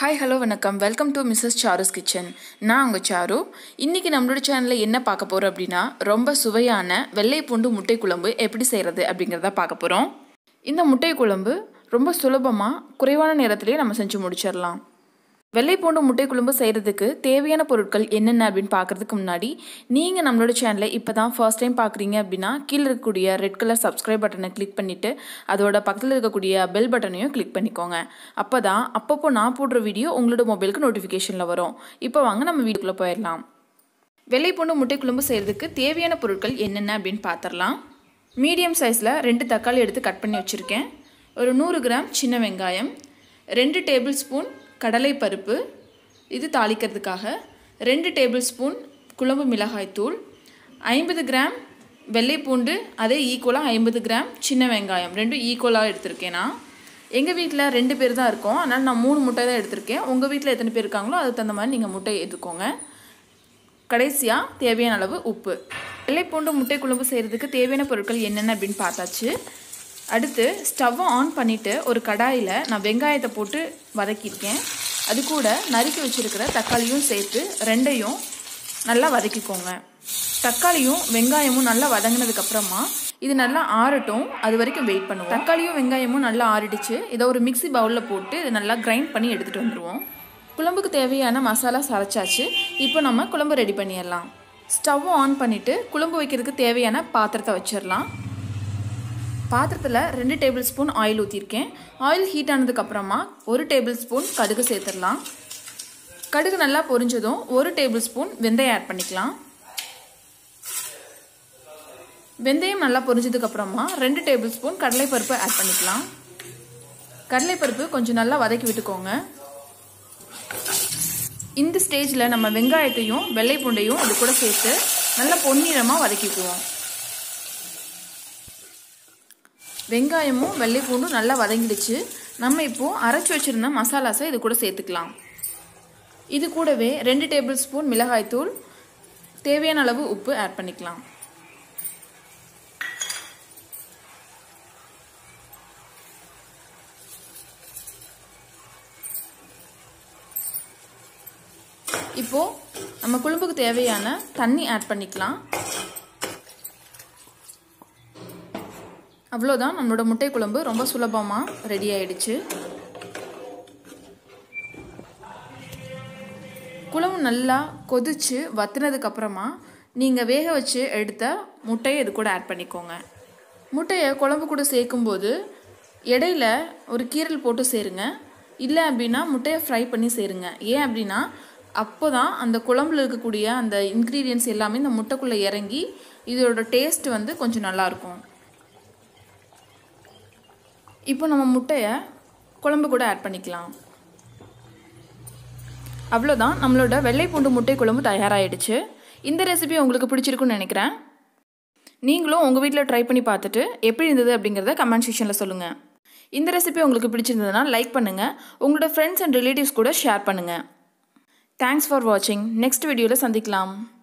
hi hello வணக்கம் welcome to Mrs Charu's kitchen நான் உங்கள் சாரு இன்றைக்கி நம்மளோட சேனலில் என்ன பார்க்க போகிறோம் அப்படின்னா ரொம்ப சுவையான வெள்ளை பூண்டு முட்டை குழம்பு எப்படி செய்கிறது அப்படிங்கிறத பார்க்க போகிறோம் இந்த முட்டை குழம்பு ரொம்ப சுலபமாக குறைவான நேரத்திலேயே நம்ம செஞ்சு முடிச்சிடலாம் வெள்ளை பூண்டு முட்டை குழம்பு செய்கிறதுக்கு தேவையான பொருட்கள் என்னென்ன அப்படின்னு பார்க்குறதுக்கு முன்னாடி நீங்கள் நம்மளோட சேனலை இப்போ தான் ஃபர்ஸ்ட் டைம் பார்க்குறீங்க அப்படின்னா கீழே இருக்கக்கூடிய ரெட் கலர் சப்ஸ்கிரைப் பட்டனை கிளிக் பண்ணிவிட்டு அதோட பக்கத்தில் இருக்கக்கூடிய பெல் பட்டனையும் கிளிக் பண்ணிக்கோங்க அப்போ தான் அப்பப்போ நான் போடுற வீடியோ உங்களோட மொபைலுக்கு நோட்டிஃபிகேஷனில் வரும் இப்போ வாங்க நம்ம வீட்டுக்குள்ளே போயிடலாம் வெள்ளை பூண்டு முட்டை குழம்பு செய்கிறதுக்கு தேவையான பொருட்கள் என்னென்ன அப்படின்னு பார்த்துடலாம் மீடியம் சைஸில் ரெண்டு தக்காளி எடுத்து கட் பண்ணி வச்சுருக்கேன் ஒரு நூறு கிராம் சின்ன வெங்காயம் ரெண்டு டேபிள் ஸ்பூன் கடலை பருப்பு இது தாளிக்கிறதுக்காக ரெண்டு டேபிள் ஸ்பூன் குழம்பு மிளகாய்த்தூள் ஐம்பது கிராம் வெள்ளை பூண்டு அதே ஈக்குவலாக ஐம்பது கிராம் சின்ன வெங்காயம் ரெண்டும் ஈக்குவலாக எடுத்திருக்கேன் நான் எங்கள் வீட்டில் ரெண்டு பேர் தான் இருக்கோம் அதனால் நான் மூணு முட்டை தான் எடுத்திருக்கேன் உங்கள் வீட்டில் எத்தனை பேர் இருக்காங்களோ அதுக்கு தகுந்த மாதிரி நீங்கள் முட்டை எடுத்துக்கோங்க கடைசியாக தேவையான அளவு உப்பு வெள்ளைப்பூண்டு முட்டை குழம்பு செய்கிறதுக்கு தேவையான பொருட்கள் என்னென்ன அப்படின்னு பார்த்தாச்சு அடுத்து ஸ்டவ்வை ஆன் பண்ணிவிட்டு ஒரு கடாயில் நான் வெங்காயத்தை போட்டு வதக்கியிருக்கேன் அது கூட நறுக்கி வச்சுருக்கிற தக்காளியும் சேர்த்து ரெண்டையும் நல்லா வதக்கிக்கோங்க தக்காளியும் வெங்காயமும் நல்லா வதங்கினதுக்கப்புறமா இது நல்லா ஆறட்டும் அது வரைக்கும் வெயிட் பண்ணுவோம் தக்காளியும் வெங்காயமும் நல்லா ஆறிடுச்சு இதை ஒரு மிக்சி பவுலில் போட்டு இதை நல்லா கிரைண்ட் பண்ணி எடுத்துகிட்டு வந்துடுவோம் குழம்புக்கு தேவையான மசாலா சரைச்சாச்சு இப்போ நம்ம குழம்பு ரெடி பண்ணிடலாம் ஸ்டவ்வும் ஆன் பண்ணிவிட்டு குழம்பு வைக்கிறதுக்கு தேவையான பாத்திரத்தை வச்சிடலாம் பாத்திரத்தில் ரெண்டு டேபிள் ஸ்பூன் ஆயில் ஊற்றிருக்கேன் ஆயில் ஹீட் ஆனதுக்கப்புறமா ஒரு டேபிள் ஸ்பூன் கடுகு சேர்த்துடலாம் கடுகு நல்லா பொரிஞ்சதும் ஒரு டேபிள் ஸ்பூன் வெந்தயம் ஆட் பண்ணிக்கலாம் வெந்தயம் நல்லா பொரிஞ்சதுக்கப்புறமா ரெண்டு டேபிள் ஸ்பூன் கடலைப்பருப்பு ஆட் பண்ணிக்கலாம் கடலைப்பருப்பு கொஞ்சம் நல்லா வதக்கி விட்டுக்கோங்க இந்த ஸ்டேஜில் நம்ம வெங்காயத்தையும் வெள்ளை பூண்டையும் இது கூட சேர்த்து நல்லா பொன்னிறமாக வதக்கிக்குவோம் வெங்காயமும் வெள்ளை பூண்டும் நல்லா வதங்கிடுச்சு நம்ம இப்போது அரைச்சி வச்சுருந்த மசாலாஸை இது கூட சேர்த்துக்கலாம் இது கூடவே ரெண்டு டேபிள் ஸ்பூன் மிளகாய்த்தூள் தேவையான அளவு உப்பு ஆட் பண்ணிக்கலாம் இப்போது நம்ம குழம்புக்கு தேவையான தண்ணி ஆட் பண்ணிக்கலாம் அவ்வளோதான் நம்மளோட முட்டை குழம்பு ரொம்ப சுலபமாக ரெடி ஆயிடுச்சு குழம்பு நல்லா கொதிச்சு வத்தினதுக்கப்புறமா நீங்கள் வேக வச்சு எடுத்த முட்டையை இது கூட ஆட் பண்ணிக்கோங்க முட்டையை குழம்பு கூட சேர்க்கும்போது இடையில ஒரு கீரல் போட்டு சேருங்க இல்லை அப்படின்னா முட்டையை ஃப்ரை பண்ணி சேருங்க ஏன் அப்படின்னா அப்போ தான் அந்த குழம்புல இருக்கக்கூடிய அந்த இன்க்ரீடியன்ஸ் எல்லாமே இந்த முட்டைக்குள்ளே இறங்கி இதோட டேஸ்ட் வந்து கொஞ்சம் நல்லாயிருக்கும் இப்போ நம்ம முட்டையை குழம்பு கூட ஆட் பண்ணிக்கலாம் அவ்வளோதான் நம்மளோட வெள்ளை பூண்டு முட்டை குழம்பு தயாராகிடுச்சு இந்த ரெசிபி உங்களுக்கு பிடிச்சிருக்குன்னு நினைக்கிறேன் நீங்களும் உங்கள் வீட்டில் ட்ரை பண்ணி பார்த்துட்டு எப்படி இருந்தது அப்படிங்கிறத கமெண்ட் செக்ஷனில் சொல்லுங்கள் இந்த ரெசிபி உங்களுக்கு பிடிச்சிருந்ததுன்னா லைக் பண்ணுங்கள் உங்களோட ஃப்ரெண்ட்ஸ் அண்ட் ரிலேட்டிவ்ஸ் கூட ஷேர் பண்ணுங்கள் தேங்க்ஸ் ஃபார் வாட்சிங் நெக்ஸ்ட் வீடியோவில் சந்திக்கலாம்